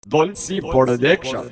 دولسي برودكشن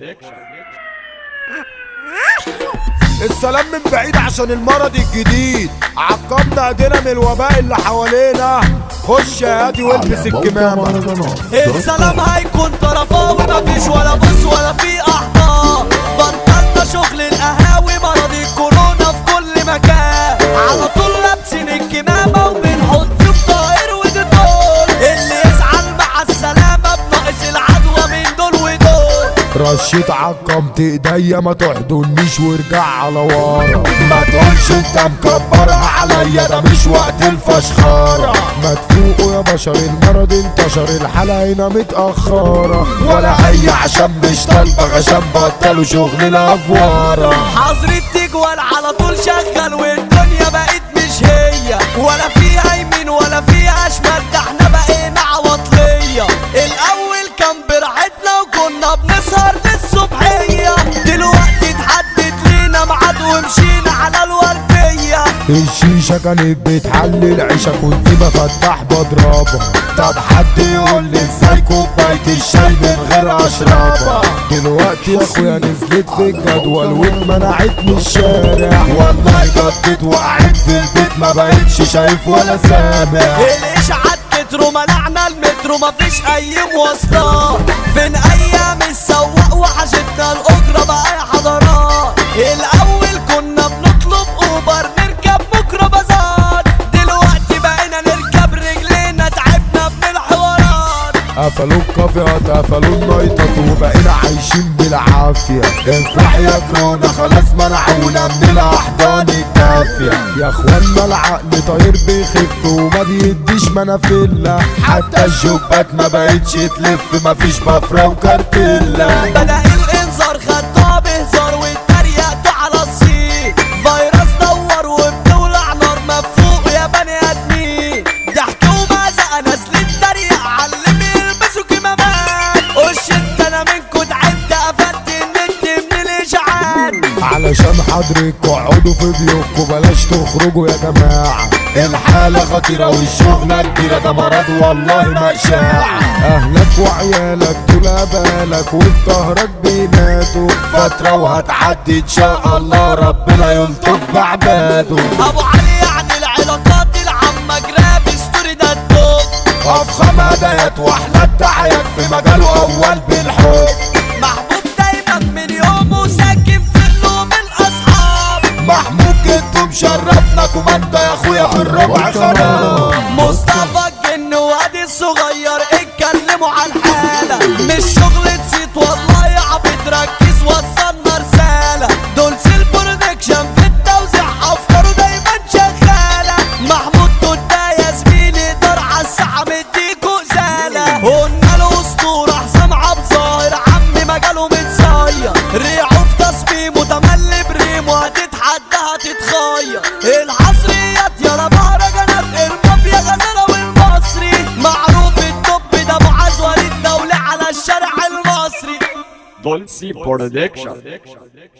السلام من بعيد عشان المرض الجديد عقبنا ايدينا من الوباء اللي حوالينا خش يا هادي والبس الكمامة السلام هيكون طرفاوي مفيش ولا بص ولا في احضان بطلنا شغل القهاوي مرض الكورونا في كل مكان على طول لابسين الكمامة وبنحط في طائر وديتول اللي يزعل مع السلامة بناقص العدوى من دول ودول رشيت عقمت ايديا ما تحضنيش وارجع على ورا ما تقولش انت مكبرها عليا ده مش وقت الفشخرة ما تفوقوا يا بشر المرض انتشر الحالة هنا متأخرة ولا اي عشان مش طالبة عشان بطلوا شغل الافوارة حظر التجوال على طول شغال والدنيا بقت مش هي ولا فيها يمين ولا فيها شمال ده احنا بقينا عواطلية الاول كان براحتنا وكنا بنسهر للصبحية دلوقتي اتحدد لينا ميعاد ومشينا على الوردية الشيشة كانت بتحل العيشة كنت بفتح بضربها طب حد يقول لي ازاي كوباية الشاي من غير اشربها دلوقتي يا اخويا نزلت في الجدول واتمنعت من الشارع والله جدت وقعت في البيت ما بقتش شايف ولا سامع الاشعاعات كتروا منعنا المترو مفيش اي مواصلات فين ايام السواق وحشتنا الاجرة بقى يا حضرات الاول كنا بنطلب اوبر نركب ميكروباصات دلوقتي بقينا نركب رجلينا تعبنا من الحوارات قفلوا الكافيهات قفلوا النايتات وبقينا عايشين بالعافية انفح يا كورونا خلاص منعونا من الاحضان الدافية يا اخوانا العقل طاير بيخف وما بيديش منافلة حتى الجوبات ما بقتش تلف مفيش بفرة وكارتيلا بدأ الانذار خدتها بهزار واتريقتوا على الصين فيروس دور وبتولع نار مفوق يا بني ادمين ضحك ومزق نازلين تريق على اللي بيلبسوا كمامات وش انت انا منكوا تعبت قفلت النت من الاشعاعات علشان حضرتك اقعدوا في بيوتكم بلاش تخرجوا يا جماعة الحالة خطيرة والشغلة كبيرة ده مرض والله مأشاع أهلك وعيالك دول بالك وفي ظهرك بيماتوا فترة وهتعدي إن شاء الله ربنا يلطف بعباده ابو علي يعني العلاقات العامة جراب ستوري ده الدوب أفخم هدايات وأحلى التحيات في مجاله أول بالحب محبوب دايما من يومه ساكن في النوم الاصحاب محمود جدو مشرفنا كوماندا يا أخويا في الربع خراب مصطفى الجن وادي الصغير اتكلموا عن حالة مش شغل صيت والله يا عبيط ركز وصلنا رسالة دول سيل برودكشن في التوزيع افكاره دايما شغالة محمود توتا يا زميلي دار على الساحة مديكوا زالة قلنا له اسطورة حسام عبد ظاهر عمي مجاله متصير ريعه في تصميمه تملي بريمه هتتحدى هتتخير الحصريات يا مهرجانات المافيا غزالة والمصري معروف التوب ده معاذ وليد دولة على الشارع المصري دولسي برودكشن